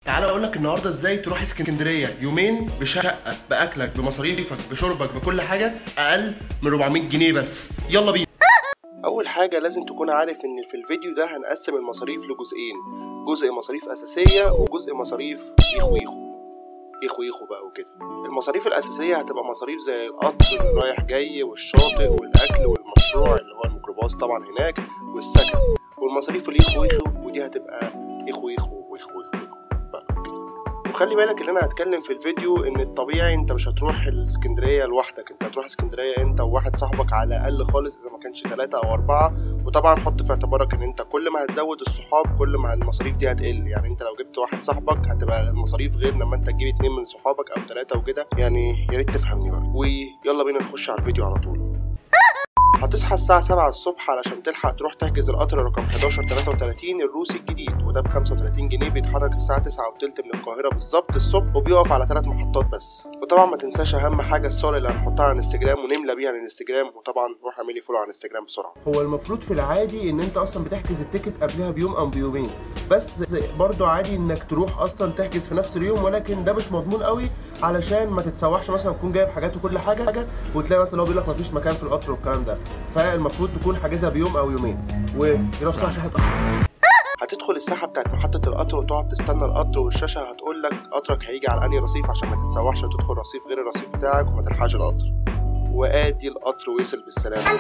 تعال اقول لك النهارده ازاي تروح اسكندريه يومين بشقه باكلك بمصاريفك بشربك بكل حاجه اقل من 400 جنيه بس يلا بينا اول حاجه لازم تكون عارف ان في الفيديو ده هنقسم المصاريف لجزئين جزء مصاريف اساسيه وجزء مصاريف يخو يخو يخو يخو بقى وكده المصاريف الاساسيه هتبقى مصاريف زي القطر اللي رايح جاي والشاطئ والاكل والمشروع اللي هو الميكروباص طبعا هناك والسكن والمصاريف اليخو يخو ودي هتبقى يخو يخو ويخو يخو يخو بقى وكده وخلي بالك ان انا هتكلم في الفيديو ان الطبيعي انت مش هتروح الاسكندريه لوحدك انت هتروح اسكندريه انت وواحد صاحبك على الاقل خالص اذا ما كانش ثلاثة او اربعة وطبعا حط في اعتبارك ان انت كل ما هتزود الصحاب كل ما المصاريف دي هتقل يعني انت لو جبت واحد صاحبك هتبقى المصاريف غير لما انت تجيب اتنين من صحابك او ثلاثة وكده يعني يا ريت تفهمني بقى ويلا بينا نخش على الفيديو على طول هتصحى الساعة 7 الصبح علشان تلحق تروح تحجز القطر رقم 1133 الروسي الجديد وده ب 35 جنيه بيتحرك الساعة 9 وتلت من القاهرة بالظبط الصبح وبيقف على ثلاث محطات بس وطبعا ما تنساش أهم حاجة الصور اللي هنحطها على الانستجرام ونملى بيها الانستجرام وطبعا روح اعملي فولو على الانستجرام بسرعة هو المفروض في العادي ان انت اصلا بتحجز التيكت قبلها بيوم او بيومين بس برضو عادي انك تروح اصلا تحجز في نفس اليوم ولكن ده مش مضمون قوي علشان ما تتسوحش مثلا تكون جايب حاجات وكل حاجه وتلاقي مثلا هو بيقول لك مفيش مكان في القطر والكلام ده فالمفروض تكون حاجزها بيوم او يومين ويلا بسرعه عشان هتاخر هتدخل الساحة بتاعت محطة القطر وتقعد تستنى القطر والشاشة هتقول لك قطرك هيجي على أنهي رصيف عشان ما تتسوحش وتدخل رصيف غير الرصيف بتاعك وما تلحقش القطر وادي القطر وصل بالسلامة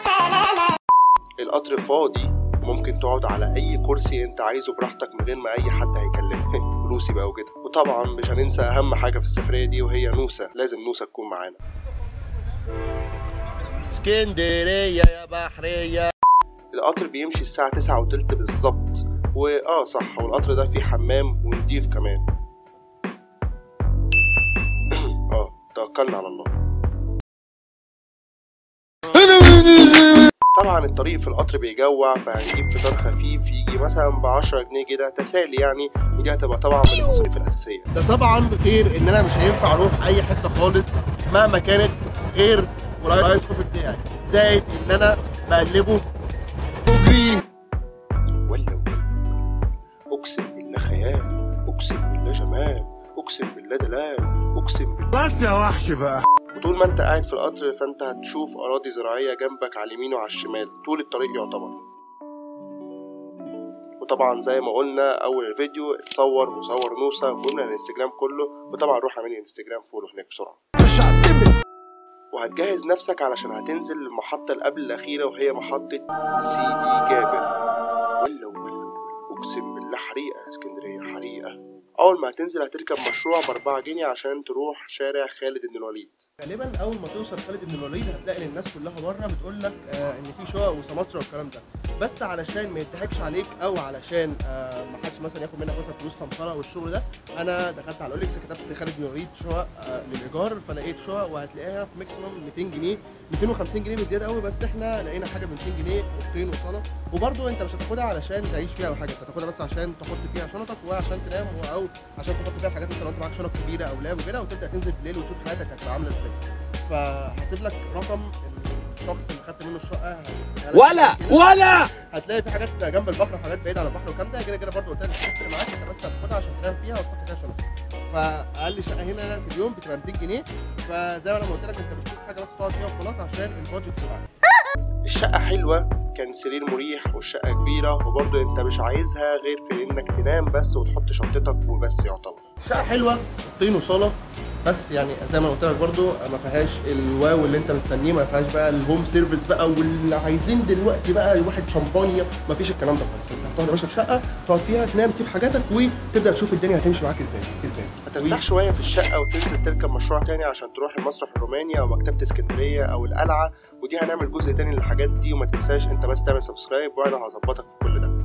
القطر فاضي وممكن تقعد على أي كرسي أنت عايزه براحتك من غير ما أي حد هيكلمك فلوسي بقى وكده وطبعا مش هننسى أهم حاجة في السفرية دي وهي نوسة لازم نوسة تكون معانا اسكندريه يا بحريه القطر بيمشي الساعة تسعة وتلت بالظبط وآه صح والقطر ده فيه حمام ونضيف كمان اه توكلنا على الله طبعا الطريق في القطر بيجوع فهنجيب فطار خفيف يجي مثلا بعشرة جنيه كده تسالي يعني ودي هتبقى طبعا من المصاريف الأساسية ده طبعا غير ان انا مش هينفع اروح اي حته خالص مهما كانت غير والرايس كوفي بتاعي زائد ان انا بقلبه ولا ولا ولا أقسم بالله خيال أقسم بالله جمال أقسم بالله دلال أقسم بالله بس يا وحش بقى وطول ما انت قاعد في القطر فانت هتشوف اراضي زراعيه جنبك على اليمين وعلى الشمال طول الطريق يعتبر وطبعا زي ما قلنا اول الفيديو اتصور وصور نوسه وقلنا الانستجرام كله وطبعا روح اعمل الانستجرام فولو هناك بسرعه وهتجهز نفسك علشان هتنزل المحطة اللي قبل الأخيرة وهي محطة سيدي جابر ولا ولا ولا أقسم بالله حريقة يا اسكندرية حريقة أول ما هتنزل هتركب مشروع بأربعة جنيه عشان تروح شارع خالد بن الوليد غالبا اول ما توصل خالد بن الوليد هتلاقي ان الناس كلها بره بتقول لك آه ان في شقق وسماسره والكلام ده بس علشان ما يضحكش عليك او علشان آه ما حدش مثلا ياخد منك مثلا فلوس سمسره والشغل ده انا دخلت على اوليكس كتبت خالد بن الوليد شقق آه للايجار فلقيت شقق وهتلاقيها في ماكسيموم 200 جنيه 250 جنيه بزياده قوي بس احنا لقينا حاجه ب 200 جنيه اوضتين وصاله وبرده انت مش هتاخدها علشان تعيش فيها او حاجه انت هتاخدها بس عشان تحط فيها شنطك وعشان تنام او عشان تحط فيها الحاجات مثلا لو انت معاك شنط كبيره او لاب وكده وتبدا تنزل بالليل وتشوف حياتك هتبقى عامله ازاي فهسيب لك رقم الشخص اللي خدت منه الشقه هسيبها لك ولا كده. ولا هتلاقي في حاجات جنب البحر وحاجات بعيده عن البحر والكلام ده كده كده برضه قلت لك مش هتفرق معاك انت بس هتاخدها عشان تنام فيها وتحط فيها شنطه فاقل شقه هنا في اليوم بتبقى 200 جنيه فزي ما انا ما قلت لك انت بتشوف حاجه بس تقعد فيها وخلاص عشان البادجت بتاعك الشقة حلوة كان سرير مريح والشقة كبيرة وبرضه انت مش عايزها غير في انك تنام بس وتحط شنطتك وبس يعتبر شقه حلوه اوضتين وصاله بس يعني زي ما قلت لك برضو ما فيهاش الواو اللي انت مستنيه ما فيهاش بقى الهوم سيرفيس بقى واللي عايزين دلوقتي بقى واحد شمبانيا ما فيش الكلام ده خالص انت هتقعد يا باشا في شقه تقعد فيها تنام تسيب حاجاتك وتبدا تشوف الدنيا هتمشي معاك ازاي ازاي هترتاح شوية في الشقة وتنزل تركب مشروع تاني عشان تروح المسرح الروماني أو مكتبة اسكندرية أو القلعة ودي هنعمل جزء تاني للحاجات دي وما تنساش أنت بس تعمل سبسكرايب وأنا هظبطك في كل ده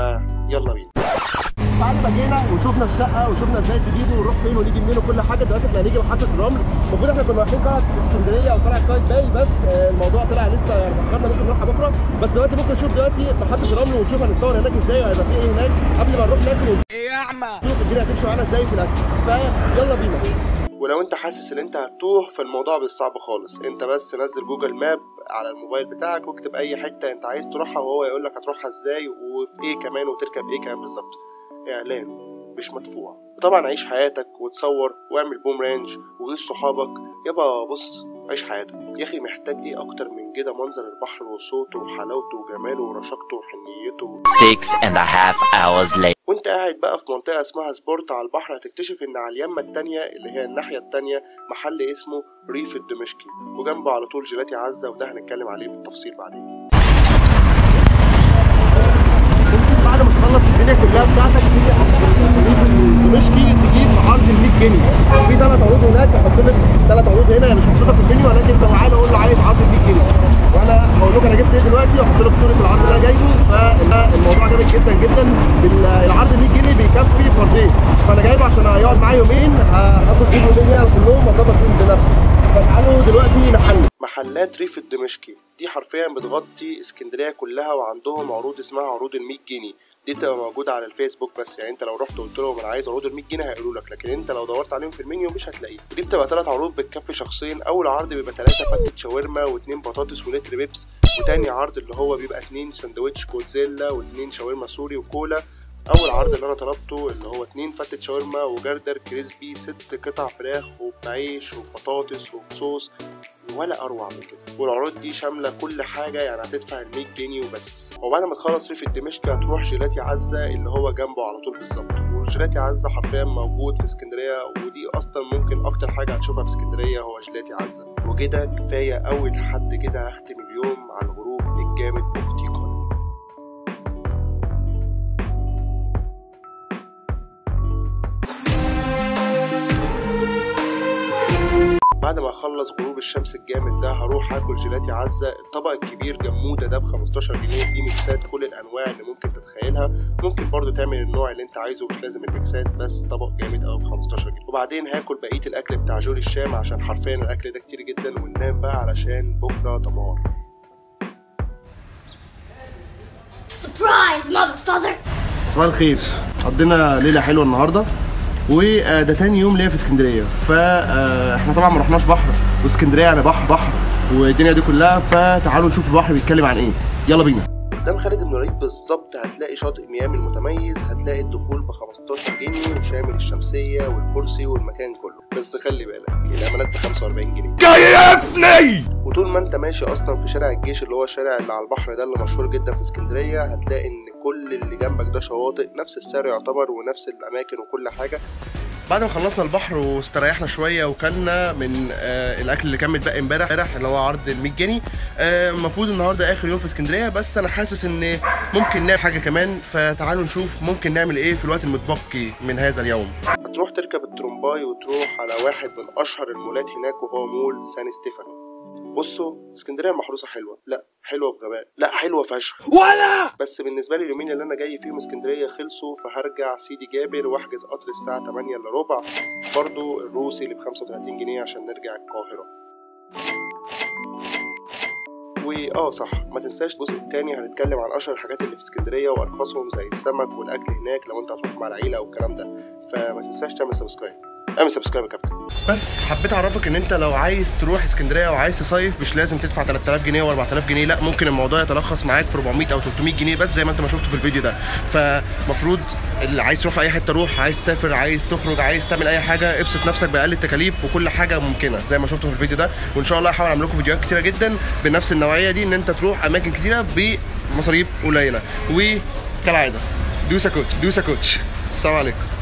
فيلا بينا بعد ما جينا وشفنا الشقه وشفنا ازاي تجيبه ونروح فين ونيجي منين وكل حاجه دلوقتي احنا هنيجي محطه الرمل المفروض احنا كنا رايحين قلعه اسكندريه او قلعه قايد باي بس آه، الموضوع طلع لسه يعني اتاخرنا ممكن نروحها بكره بس دلوقتي ممكن نشوف دلوقتي محطه الرمل ونشوف هنتصور هناك ازاي وهيبقى في ايه هناك قبل ما نروح ناكل ونشوف ايه يا اعمى الدنيا هتمشي معانا ازاي في الاكل فيلا بينا ولو انت حاسس ان انت هتتوه فالموضوع مش صعب خالص انت بس نزل جوجل ماب على الموبايل بتاعك واكتب اي حته انت عايز تروحها وهو يقول لك هتروحها ازاي وفي ايه كمان وتركب ايه كمان بالظبط اعلان مش مدفوع وطبعا عيش حياتك وتصور واعمل بوم رانج وغيظ صحابك يابا بص عيش حياتك يا اخي محتاج ايه اكتر من كده منظر البحر وصوته وحلاوته وجماله ورشاقته وحنيته Six and a half hours later. وانت قاعد بقى في منطقة اسمها سبورت على البحر هتكتشف ان على اليمة التانية اللي هي الناحية التانية محل اسمه ريف الدمشقي وجنبه على طول جيلاتي عزة وده هنتكلم عليه بالتفصيل بعدين بعد ما تخلص الدنيا كلها بتاعتك تيجي الريف الدمشقي تجيب عرض ال 100 جنيه في ثلاث عروض هناك هحط لك ثلاث عروض هنا هي مش محطوطه في المنيو ولكن انت معانا اقول له عايز عرض ال 100 جنيه وانا هقول لكم انا جبت ايه دلوقتي واحط لك صوره العرض اللي انا جايبه فالموضوع جامد جدا جدا ال- العرض ال 100 جنيه بيكفي فردين فانا جايبه عشان هيقعد معايا يومين هاخد بيه يومين يعني كلهم اظبط بيهم بنفسي فتعالوا دلوقتي نحل محلات ريف الدمشقي دي حرفيا بتغطي اسكندريه كلها وعندهم عروض اسمها عروض ال 100 جنيه دي بتبقى موجوده على الفيسبوك بس يعني انت لو رحت قلت لهم انا عايز عروض ال 100 جنيه هيقولوا لك لكن انت لو دورت عليهم في المنيو مش هتلاقيه ودي بتبقى ثلاث عروض بتكفي شخصين اول عرض بيبقى ثلاثه فتة شاورما واثنين بطاطس ولتر بيبس وتاني عرض اللي هو بيبقى اثنين سندوتش كوتزيلا واثنين شاورما سوري وكولا اول عرض اللي انا طلبته اللي هو اتنين فتة شاورما وجردر كريسبي ست قطع فراخ وبعيش وبطاطس وبصوص ولا اروع من كده والعروض دي شامله كل حاجه يعني هتدفع ال 100 جنيه وبس وبعد ما تخلص ريف الدمشقي هتروح جيلاتي عزه اللي هو جنبه على طول بالظبط وجيلاتي عزه حرفيا موجود في اسكندريه ودي اصلا ممكن اكتر حاجه هتشوفها في اسكندريه هو جيلاتي عزه وكده كفايه قوي لحد كده هختم اليوم على الغروب الجامد اوفتيكو ده بعد ما اخلص غروب الشمس الجامد ده هروح اكل جيلاتي عزه الطبق الكبير جموده ده ب 15 جنيه فيه ميكسات كل الانواع اللي ممكن تتخيلها ممكن برضو تعمل النوع اللي انت عايزه مش لازم الميكسات بس طبق جامد قوي ب 15 جنيه وبعدين هاكل بقيه الاكل بتاع جولي الشام عشان حرفيا الاكل ده كتير جدا وننام بقى علشان بكره دمار Surprise, motherfucker! صباح الخير قضينا ليله حلوه النهارده وده تاني يوم ليا في اسكندريه فاحنا طبعا ما رحناش بحر واسكندريه يعني بحر بحر والدنيا دي كلها فتعالوا نشوف البحر بيتكلم عن ايه يلا بينا قدام خالد بن الوليد بالظبط هتلاقي شاطئ ميامي المتميز هتلاقي الدخول ب 15 جنيه وشامل الشمسيه والكرسي والمكان كله بس خلي بالك الامانات ب 45 جنيه كيفني وطول ما انت ماشي اصلا في شارع الجيش اللي هو الشارع اللي على البحر ده اللي مشهور جدا في اسكندريه هتلاقي ان كل اللي جنبك ده شواطئ نفس السعر يعتبر ونفس الاماكن وكل حاجه بعد ما خلصنا البحر واستريحنا شويه وكلنا من آه الاكل اللي كان متبقي امبارح امبارح اللي هو عرض ال 100 جنيه آه، المفروض النهارده اخر يوم في اسكندريه بس انا حاسس ان ممكن نعمل حاجه كمان فتعالوا نشوف ممكن نعمل ايه في الوقت المتبقي من هذا اليوم هتروح تركب الترمباي وتروح على واحد من اشهر المولات هناك وهو مول سان ستيفانو بصوا اسكندريه محروسه حلوه لا حلوه بغباء لا حلوه فشخ ولا بس بالنسبه لي اليومين اللي انا جاي فيهم اسكندريه خلصوا فهرجع سيدي جابر واحجز قطر الساعه 8 الا ربع برضو الروسي اللي ب 35 جنيه عشان نرجع القاهره واه صح ما تنساش الجزء التاني هنتكلم عن اشهر الحاجات اللي في اسكندريه وارخصهم زي السمك والاكل هناك لو انت هتروح مع العيله او الكلام ده فما تنساش تعمل سبسكرايب اعمل سبسكرايب يا كابتن بس حبيت اعرفك ان انت لو عايز تروح اسكندريه وعايز تصيف مش لازم تدفع 3000 جنيه و4000 جنيه لا ممكن الموضوع يتلخص معاك في 400 او 300 جنيه بس زي ما انت ما شفت في الفيديو ده فمفروض اللي عايز تروح في اي حته روح عايز تسافر عايز تخرج عايز تعمل اي حاجه ابسط نفسك باقل التكاليف وكل حاجه ممكنه زي ما شفتوا في الفيديو ده وان شاء الله هحاول اعمل لكم فيديوهات كتيره جدا بنفس النوعيه دي ان انت تروح اماكن كتيره بمصاريف قليله وكالعاده دوسا كوتش دوسا كوتش السلام عليكم